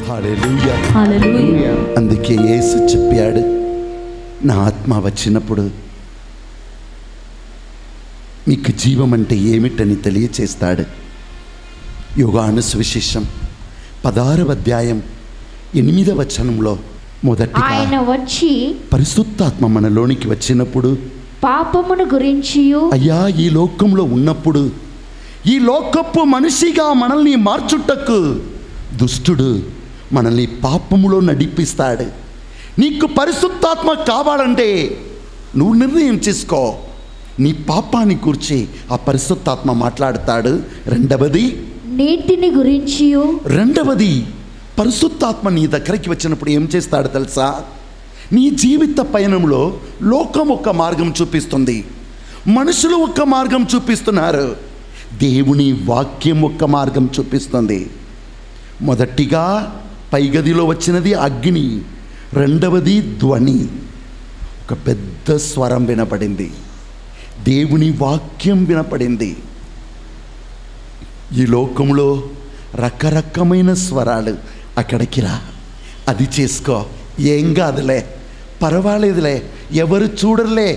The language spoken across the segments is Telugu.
హల్లెలూయా హల్లెలూయా అందుకే యేసు చెప్పాడు నా ఆత్మ వచ్చినప్పుడు మీకు జీవం అంటే ఏమిటని తెలియచేస్తాడు యోగాను సువిశేషం పదారవ అధ్యాయం ఎనిమిదవ వచనంలో మొదటిగా ఆయన వచ్చి పరిశుద్ధాత్మ మనలోనికి వచ్చినప్పుడు పాపమును గురించియు అయ్యా ఈ లోకంలో ఉన్నప్పుడు ఈ లోకపు మనిషిగా మనల్ని మార్చుటకు దుష్టుడు మనల్ని పాపములో నడిపిస్తాడు నీకు పరిశుద్ధాత్మ కావాలంటే నువ్వు నిర్ణయం చేసుకో నీ పాపాన్ని కూర్చి ఆ పరిశుద్ధాత్మ మాట్లాడతాడు రెండవది నీతిని గురించియు రెండవది పరిశుద్ధాత్మ నీ దగ్గరికి వచ్చినప్పుడు ఏం చేస్తాడు తెలుసా నీ జీవిత పయనంలో లోకం ఒక మార్గం చూపిస్తుంది మనుషులు ఒక మార్గం చూపిస్తున్నారు దేవుని వాక్యం ఒక మార్గం చూపిస్తుంది మొదటిగా పైగదిలో వచ్చినది అగ్ని రెండవది ధ్వని ఒక పెద్ద స్వరం వినపడింది దేవుని వాక్యం వినపడింది ఈ లోకంలో రకరకమైన స్వరాలు అక్కడికి రా అది చేసుకో ఏం కాదులే పర్వాలేదులే ఎవరు చూడలే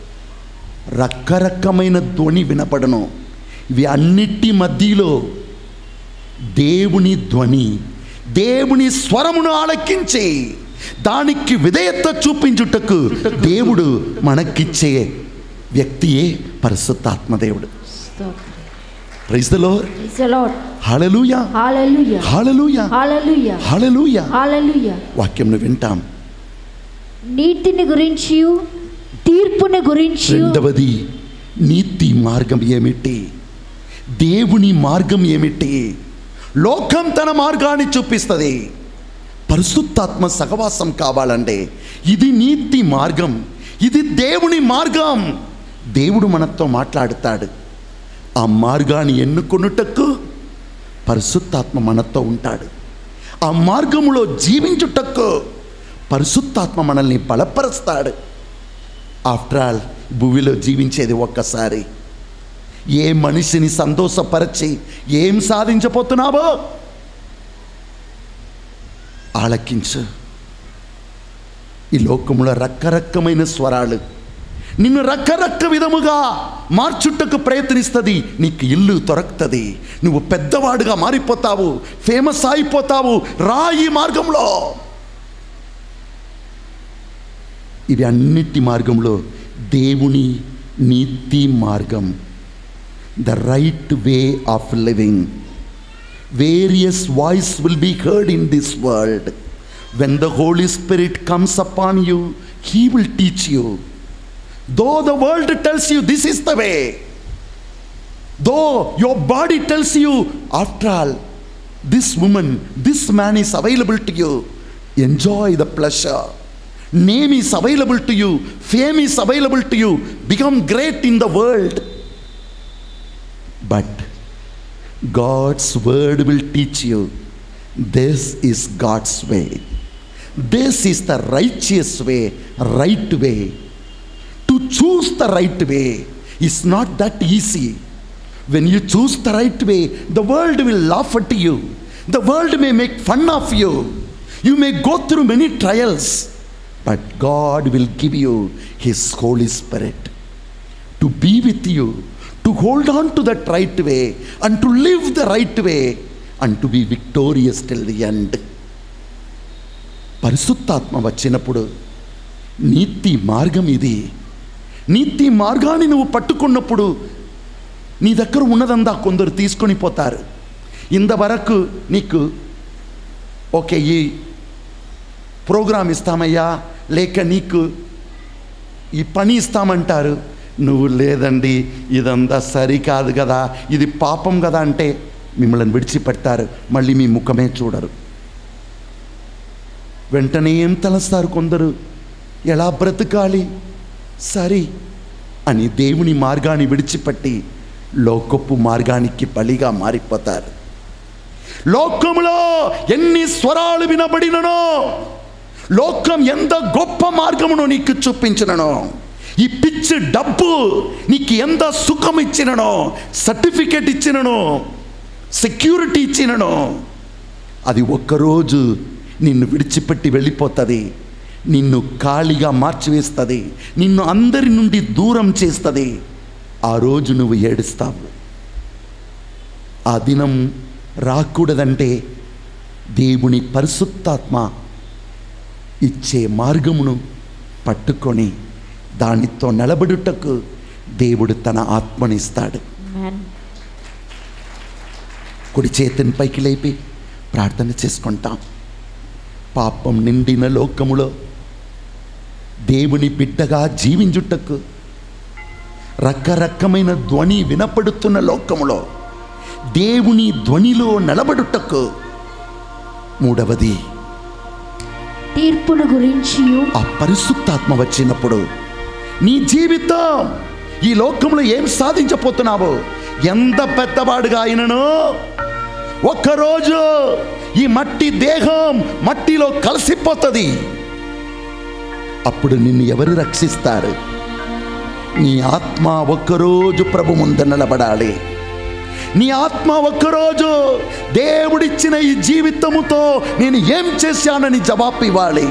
రకరకమైన ధ్వని వినపడను ఇవి అన్నిటి మధ్యలో దేవుని ధ్వని దేవుని స్వరమును ఆలకించి దానికి విధేయత చూపించుటకు దేవుడు మనకిచ్చే వ్యక్తియే పరిశుద్ధాత్మ దేవుడు praise the Lord Praise the Lord. హల్లెలూయా Hallelujah. హల్లెలూయా Hallelujah. హల్లెలూయా Hallelujah. వాక్యంను వింటాం నీతిని గురించియు తీర్పుని గురించియు రెండవది నీతి మార్గం ఏమిటి దేవుని మార్గం ఏమిటి లోకం తన మార్గాన్ని చూపిస్తుంది పరిశుద్ధాత్మ సహవాసం కావాలంటే ఇది నీతి మార్గం ఇది దేవుని మార్గం దేవుడు మనతో మాట్లాడుతాడు ఆ మార్గాన్ని ఎన్నుకొనుటకు పరిశుద్ధాత్మ మనతో ఉంటాడు ఆ మార్గములో జీవించుటకు పరిశుద్ధాత్మ మనల్ని బలపరుస్తాడు ఆఫ్టర్ ఆల్ భూమిలో జీవించేది ఒక్కసారి ఏ మనిషిని సంతోషపరచి ఏం సాధించబోతున్నావో ఆలకించు ఈ లోకంలో రకరకమైన స్వరాలు నిన్ను రకరక విధముగా మార్చుటకు ప్రయత్నిస్తుంది నీకు ఇల్లు దొరకుతుంది నువ్వు పెద్దవాడుగా మారిపోతావు ఫేమస్ అయిపోతావు రా ఈ మార్గంలో ఇవి అన్నిటి మార్గంలో దేవుని నీతి మార్గం the right way of living various voice will be heard in this world when the Holy Spirit comes upon you he will teach you though the world tells you this is the way though your body tells you after all this women this man is available to you enjoy the pleasure name is available to you fame is available to you become great in the world but God's word will teach you this is God's way. This is the righteous way, right way. To choose the right way is not that easy. When you choose the right way, the world will laugh at you. The world may make fun of you. You may go through many trials, but God will give you His Holy Spirit to be with you, to hold on to that right way, and to live the right way, and to be victorious till the end. పరిశుద్ధాత్మ వచ్చినప్పుడు నీతి మార్గం ఇది నీతి మార్గాన్ని నువ్వు పట్టుకున్నప్పుడు నీ దగ్గర ఉన్నదంతా కొందరు తీసుకొని పోతారు ఇంతవరకు నీకు ఓకే ఈ ప్రోగ్రాం ఇస్తామయ్యా లేక నీకు ఈ పని ఇస్తామంటారు నువ్వు లేదండి ఇదంతా సరికాదు కదా ఇది పాపం కదా అంటే మిమ్మల్ని విడిచిపెడతారు మళ్ళీ మీ ముఖమే చూడరు వెంటనే ఏం తలస్తారు కొందరు ఎలా బ్రతకాలి సరి అని దేవుని మార్గాన్ని విడిచిపెట్టి లోకపు మార్గానికి బలిగా మారిపోతారు లోకములో ఎన్ని స్వరాలు వినబడిననో లోకం ఎంత గొప్ప మార్గమును నీకు చూపించిననో ఈ పిచ్చి డబ్బు నీకు ఎంత సుఖం ఇచ్చిననో సర్టిఫికెట్ ఇచ్చిననో సెక్యూరిటీ ఇచ్చిననో అది ఒక్కరోజు నిన్ను విడిచిపెట్టి వెళ్ళిపోతుంది నిన్ను ఖాళీగా మార్చివేస్తుంది నిన్ను అందరి నుండి దూరం చేస్తుంది ఆ రోజు నువ్వు ఏడుస్తావు ఆ దినం రాకూడదంటే దేవుని పరిశుద్ధాత్మ ఇచ్చే మార్గమును పట్టుకొని దానితో నిలబడుటకు దేవుడు తన ఆత్మనిస్తాడు Amen. కుడి చేతిని పైకి లేపి ప్రార్థన చేసుకుంటాం పాపం నిండిన లోకములో దేవుని బిడ్డగా జీవించుటకు రకరకమైన ధ్వని వినపడుతున్న లోకములో దేవుని ధ్వనిలో నిలబడుటకు మూడవది తీర్పును గురించి ఆ పరిశుద్ధాత్మ వచ్చినప్పుడు నీ జీవితం ఈ లోకంలో ఏం సాధించబోతున్నావు ఎంత పెద్దవాడుగా అయినను ఒక్కరోజు ఈ మట్టి దేహం మట్టిలో కలిసిపోతుంది అప్పుడు నిన్ను ఎవరు రక్షిస్తారు నీ ఆత్మ ఒక్కరోజు ప్రభు ముందు నిలబడాలి నీ ఆత్మ ఒక్కరోజు దేవుడిచ్చిన ఈ జీవితముతో నేను ఏం చేశానని జవాబు ఇవ్వాలి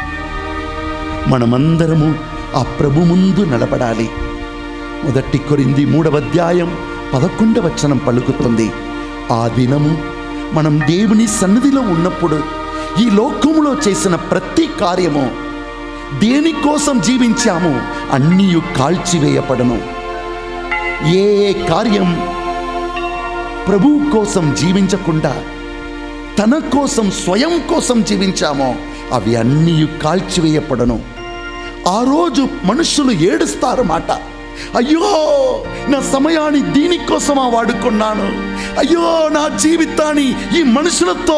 మనమందరము ఆ ప్రభు ముందు నిలబడాలి మొదటి కొరింది మూడవ అధ్యాయం పదకొండవ వచనం పలుకుతుంది ఆ దినము మనం దేవుని సన్నిధిలో ఉన్నప్పుడు ఈ లోకములో చేసిన ప్రతి కార్యము దేనికోసం జీవించాము అన్నీ కాల్చివేయపడను ఏ ఏ కార్యం ప్రభువు కోసం జీవించకుండా తన కోసం స్వయం కోసం జీవించామో అవి అన్నీ కాల్చివేయపడను ఆ రోజు మనుషులు ఏడుస్తారు మాట అయ్యో నా సమయాన్ని దీనికోసమా వాడుకున్నాను అయ్యో నా జీవితాన్ని ఈ మనుషులతో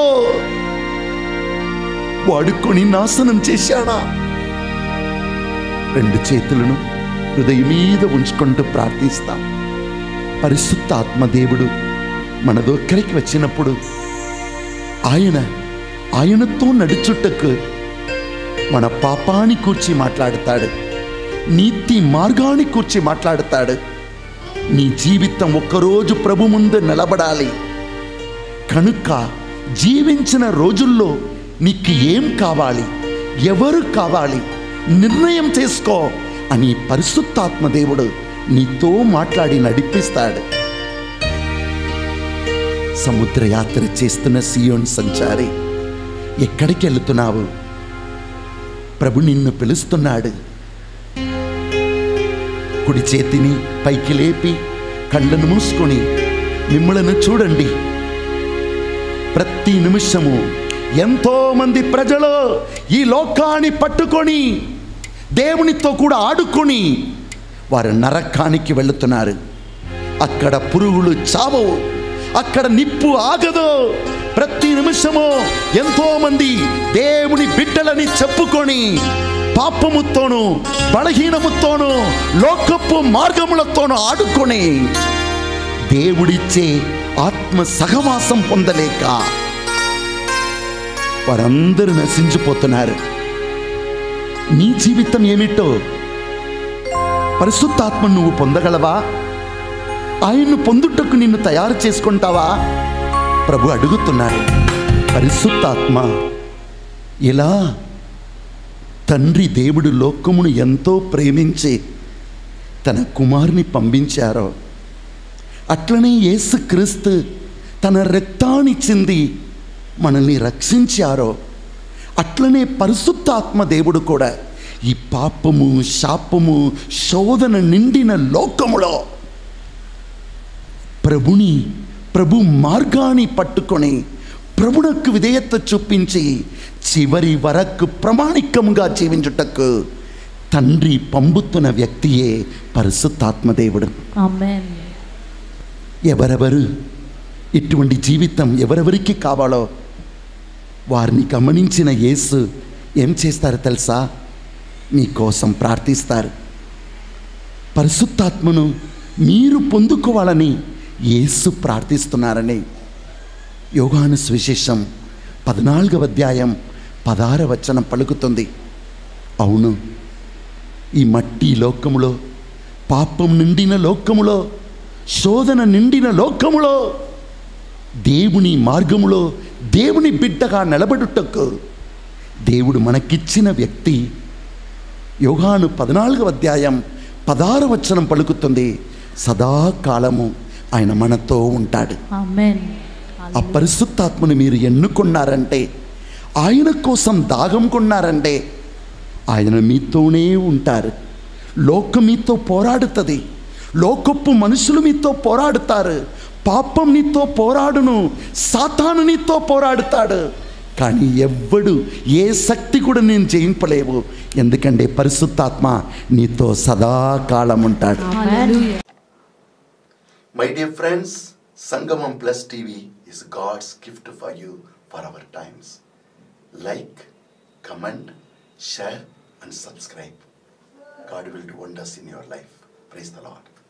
వాడుకొని నాశనం చేశాడా రెండు చేతులను హృదయం మీద ఉంచుకుంటూ ప్రార్థిస్తాం పరిశుద్ధ ఆత్మదేవుడు మన దగ్గరికి వచ్చినప్పుడు ఆయన ఆయనతో నడుచుటకు మన పాపాన్ని కూర్చి మాట్లాడతాడు నీతి మార్గాన్ని కూర్చి మాట్లాడతాడు నీ జీవితం ఒక్కరోజు ప్రభు ముందు నిలబడాలి కనుక జీవించిన రోజుల్లో నీకు ఏం కావాలి ఎవరు కావాలి నిర్ణయం చేసుకో అని పరిశుద్ధాత్మ దేవుడు నీతో మాట్లాడి నడిపిస్తాడు సముద్ర యాత్ర చేస్తున్న సియోన్ సంచారి ఎక్కడికి వెళుతున్నావు ప్రభు నిన్ను పిలుస్తున్నాడు కుడి చేతిని పైకి లేపి కళ్ళను మూసుకొని మిమ్మలను చూడండి ప్రతి నిమిషము ఎంతో మంది ప్రజలు ఈ లోకాన్ని పట్టుకొని దేవునితో కూడా ఆడుకొని వారు నరకానికి వెళుతున్నారు అక్కడ పురుగులు చావవు అక్కడ నిప్పు ఆగదు ప్రతి నిమిషము ఎంతో మంది దేవుని బిడ్డలని చెప్పుకొని పాపముతోను బలహీనముతోను లోకపు మార్గములతోనూ ఆడుకొని దేవుడిచ్చే ఆత్మ సహవాసం పొందలేక వారందరూ నశించిపోతున్నారు నీ జీవితం ఏమిటో పరిశుద్ధాత్మ నువ్వు పొందగలవా ఆయన్ను పొందుటకు నిన్ను తయారు చేసుకుంటావా ప్రభు అడుగుతున్నాడు పరిశుద్ధాత్మ ఇలా తండ్రి దేవుడు లోకమును ఎంతో ప్రేమించి తన కుమారుని పంపించారో అట్లనే యేసుక్రీస్తు తన రక్తాన్ని చింది మనల్ని రక్షించారో అట్లనే పరిశుద్ధాత్మ దేవుడు కూడా ఈ పాపము శాపము శోధన నిండిన లోకములో ప్రభుని ప్రభు మార్గాన్ని పట్టుకొని ప్రభునకు విధేయత చూపించి చివరి వరకు ప్రామాణికంగా జీవించుటకు తండ్రి పంపుతున్న వ్యక్తియే పరిశుద్ధాత్మదేవుడు Amen. ఎవరెవరు ఇటువంటి జీవితం ఎవరెవరికి కావాలో వారిని గమనించిన యేసు ఏం చేస్తారు తెలుసా మీకోసం ప్రార్థిస్తారు పరిశుద్ధాత్మను మీరు పొందుకోవాలని యేసు ప్రార్థిస్తున్నారని యోగాను సువిశేషం పద్నాలుగవ అధ్యాయం పదార వచనం పలుకుతుంది అవును ఈ మట్టి లోకములో పాపం నిండిన లోకములో శోధన నిండిన లోకములో దేవుని మార్గములో దేవుని బిడ్డగా నిలబడుటకు దేవుడు మనకిచ్చిన వ్యక్తి యోగాను పద్నాలుగవ అధ్యాయం పదార వచనం పలుకుతుంది సదాకాలము ఆయన మనతో ఉంటాడు ఆమెన్ ఆ పరిశుద్ధాత్మను మీరు ఎన్నుకున్నారంటే ఆయన కోసం దాగం కొన్నారంటే ఆయన మీతోనే ఉంటారు లోకం మీతో పోరాడుతుంది లోకపు మనుషులు మీతో పోరాడుతారు పాపం నీతో పోరాడును సాతాను నీతో పోరాడుతాడు కానీ ఎవ్వడు ఏ శక్తి కూడా నేను జయింపలేవు ఎందుకంటే పరిశుద్ధాత్మ నీతో సదాకాలం ఉంటాడు ఆమెన్ My dear friends, Sangamam Plus TV is God's gift for you for our times. Like, comment, share, and subscribe. God will do wonders in your life. Praise the Lord.